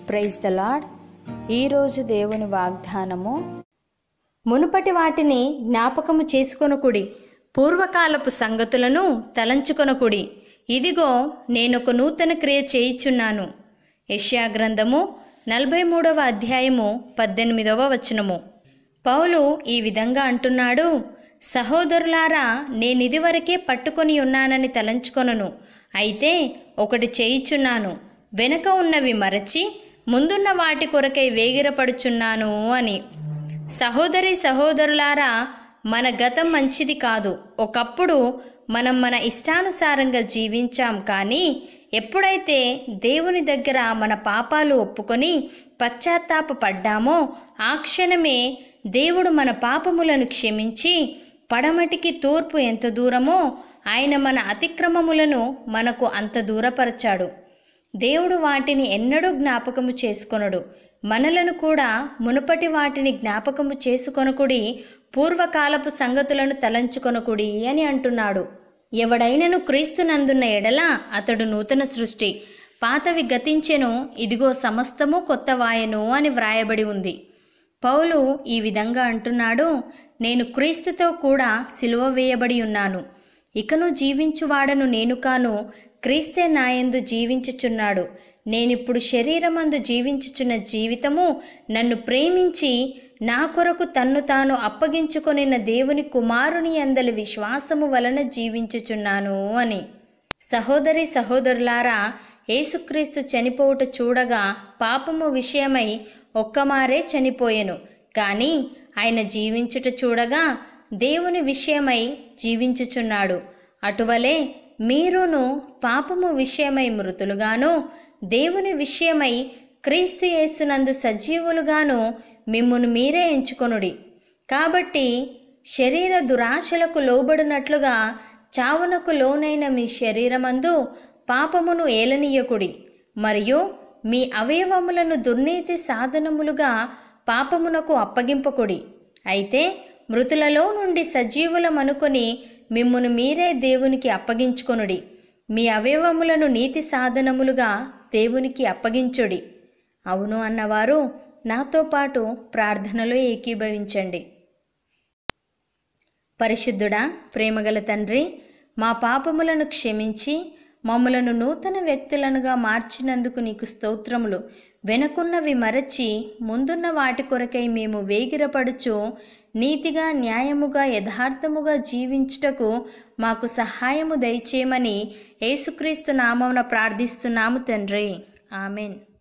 praise the lord ఈరోజు దేవుని వాగ్దానము మునుపటి వాటిని జ్ఞాపకము చేసుకొనకుడి పూర్వకాలపు సంగతులను తలంచుకొనకుడి ఇదిగో నేనొక నూతన క్రియ చేయుచున్నాను యెషయా గ్రంథము నలభై మూడవ అధ్యాయము పద్దెనిమిదవ వచనము పౌలు ఈ విధంగా అంటున్నాడు సహోదరులారా నేనిదివరకే పట్టుకొని ఉన్నానని తలంచుకొనను అయితే ఒకటి చేయుచున్నాను వెనక ఉన్నవి మరచి ముందున్న వాటి కొరకై వేగిరపడుచున్నాను అని సహోదరి సహోదరులారా మన గతం మంచిది కాదు ఒకప్పుడు మనం మన ఇష్టానుసారంగా జీవించాం కానీ ఎప్పుడైతే దేవుని దగ్గర మన పాపాలు ఒప్పుకొని పశ్చాత్తాప పడ్డామో ఆ క్షణమే దేవుడు మన పాపములను క్షమించి పడమటికి తూర్పు ఎంత దూరమో ఆయన మన అతిక్రమములను మనకు అంత దూరపరచాడు దేవుడు వాటిని ఎన్నడూ జ్ఞాపకము చేసుకొనడు మనలను కూడా మునుపటి వాటిని జ్ఞాపకము చేసుకొనకుడి పూర్వకాలపు సంగతులను తలంచుకొనకుడి అని అంటున్నాడు ఎవడైనను క్రీస్తునందున్న ఎడల అతడు నూతన సృష్టి పాతవి గతించెను ఇదిగో సమస్తము కొత్తవాయను అని వ్రాయబడి ఉంది పౌలు ఈ విధంగా అంటున్నాడు నేను క్రీస్తుతో కూడా సిలువ వేయబడి ఉన్నాను ఇకను జీవించువాడను నేను కాను క్రీస్తే నాయందు జీవించుచున్నాడు నేనిప్పుడు శరీరమందు జీవించుచున్న జీవితము నన్ను ప్రేమించి నా కొరకు తన్ను తాను అప్పగించుకొనిన దేవుని కుమారుని అందలి విశ్వాసము వలన జీవించుచున్నాను అని సహోదరి సహోదరులారా యేసుక్రీస్తు చనిపోవుట చూడగా పాపము విషయమై ఒక్కమారే చనిపోయెను కానీ ఆయన జీవించుట చూడగా దేవుని విషయమై జీవించుచున్నాడు అటువలే మీరును పాపము విషయమై మృతులుగాను దేవుని విషయమై క్రీస్తు యేసునందు సజీవులుగాను మిమ్మును మీరే ఎంచుకొనుడి కాబట్టి శరీర దురాశలకు లోబడినట్లుగా చావునకు లోనైన మీ శరీరమందు పాపమును ఏలనీయకుడి మరియు మీ అవయవములను దుర్నీతి సాధనములుగా పాపమునకు అప్పగింపకుడి అయితే మృతులలో నుండి సజీవులమనుకొని మిమ్మును మీరే దేవునికి అప్పగించుకొనుడి మీ అవయవములను నీతి సాధనములుగా దేవునికి అప్పగించుడి అవును అన్నవారు నాతో పాటు ప్రార్థనలో ఏకీభవించండి పరిశుద్ధుడా ప్రేమగల తండ్రి మా పాపములను క్షమించి మమ్మలను నూతన వ్యక్తులనుగా మార్చినందుకు నీకు స్తోత్రములు వెనకున్నవి మరచి ముందున్న వాటి కొరకై మేము వేగిరపడుచు నీతిగా న్యాయముగా యథార్థముగా జీవించుటకు మాకు సహాయము దయచేయమని యేసుక్రీస్తు నామమున ప్రార్థిస్తున్నాము తండ్రి ఆమెన్